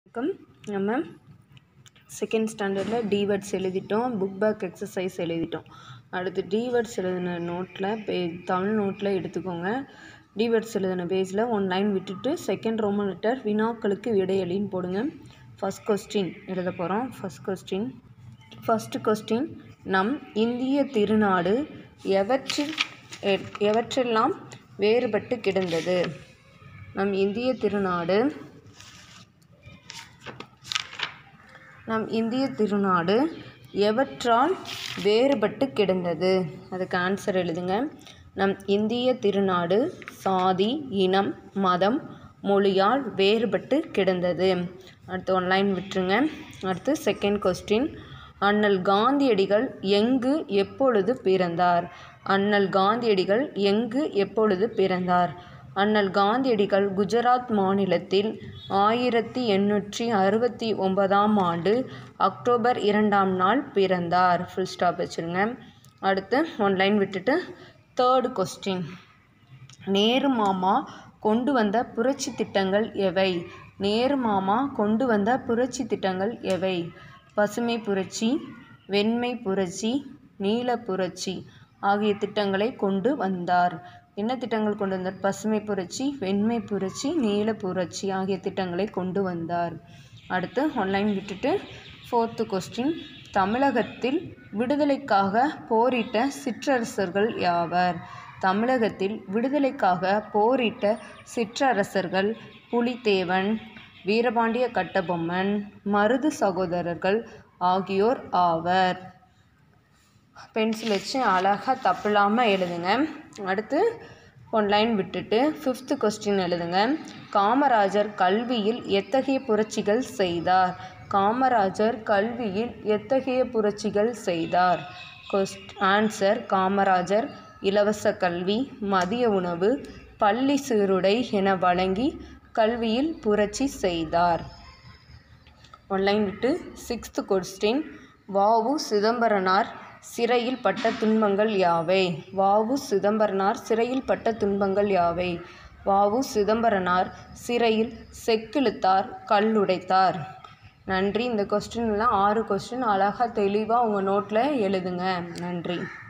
வணக்கம் நம்ம செகண்ட் ஸ்டாண்டர்டில் டிவேர்ட்ஸ் எழுதிட்டோம் புக் பேக் எக்ஸசைஸ் எழுதிட்டோம் அடுத்து டிவேர்ட்ஸ் எழுதின நோட்டில் பே தமிழ் நோட்டில் எடுத்துக்கோங்க டிவேர்ட்ஸ் எழுதின பேஜில் ஒன் லைன் விட்டுட்டு செகண்ட் ரோமன் லெட்டர் வினாக்களுக்கு விடையளின்னு போடுங்க ஃபஸ்ட் கொஸ்டின் எழுத போகிறோம் ஃபஸ்ட் கொஸ்டின் ஃபஸ்ட்டு கொஸ்டின் நம் இந்திய திருநாடு எவற்றில் எ- எவற்றெல்லாம் வேறுபட்டு கிடந்தது நம் இந்திய திருநாடு நம் இந்திய திருநாடு எவற்றால் வேறுபட்டு கிடந்தது அதுக்கு ஆன்சர் எழுதுங்க நம் இந்திய திருநாடு சாதி இனம் மதம் மொழியால் வேறுபட்டு கிடந்தது அடுத்து ஒன்லைன் விட்டுருங்க அடுத்து செகண்ட் கொஸ்டின் அண்ணல் காந்தியடிகள் எங்கு எப்பொழுது பிறந்தார் அண்ணல் காந்தியடிகள் எங்கு எப்பொழுது பிறந்தார் அண்ணல் காந்தியடிகள் குஜராத் மாநிலத்தில் ஆயிரத்தி எண்ணூற்றி அறுபத்தி ஒன்பதாம் ஆண்டு அக்டோபர் இரண்டாம் நாள் பிறந்தார் ஃபுல் ஸ்டாப் வச்சுருங்க அடுத்து ஒன் லைன் விட்டுட்டு தேர்டு கொஸ்டின் நேரு மாமா கொண்டு வந்த புரட்சி திட்டங்கள் எவை நேரு மாமா கொண்டு வந்த புரட்சி திட்டங்கள் எவை பசுமை புரட்சி வெண்மை புரட்சி நீல புரட்சி ஆகிய திட்டங்களை கொண்டு வந்தார் என்ன திட்டங்கள் கொண்டு வந்தார் பசுமை புரட்சி வெண்மை புரட்சி நீல புரட்சி ஆகிய திட்டங்களை கொண்டு வந்தார் அடுத்து ஒன்லைன் விட்டுட்டு ஃபோர்த்து கொஸ்டின் தமிழகத்தில் விடுதலைக்காக போரிட்ட சிற்றரசர்கள் யாவர் தமிழகத்தில் விடுதலைக்காக போரிட்ட சிற்றரசர்கள் புலித்தேவன் வீரபாண்டிய கட்டபொம்மன் மருது சகோதரர்கள் ஆகியோர் ஆவர் பென்சில் வச்சு அழகாக தப்பில்லாமல் எழுதுங்க அடுத்து ஒன் லைன் விட்டுட்டு ஃபிஃப்த்து கொஸ்டின் எழுதுங்க காமராஜர் கல்வியில் எத்தகைய புரட்சிகள் செய்தார் காமராஜர் கல்வியில் எத்தகைய புரட்சிகள் செய்தார் கொஸ்ட் ஆன்சர் காமராஜர் இலவச கல்வி மதிய உணவு பள்ளி சீருடை என வழங்கி கல்வியில் புரட்சி செய்தார் ஒன்லைன் விட்டு சிக்ஸ்த்து கொஸ்டின் வாவு சிதம்பரனார் சிறையில் பட்ட துன்பங்கள் யாவை வாவு சிதம்பரனார் சிறையில் பட்ட துன்பங்கள் யாவை வாவு சிதம்பரனார் சிறையில் செக்கிழுத்தார் கல்லுடைத்தார் நன்றி இந்த கொஸ்டின்லாம் ஆறு கொஸ்டின் அழகாக தெளிவாக உங்கள் நோட்டில் எழுதுங்க நன்றி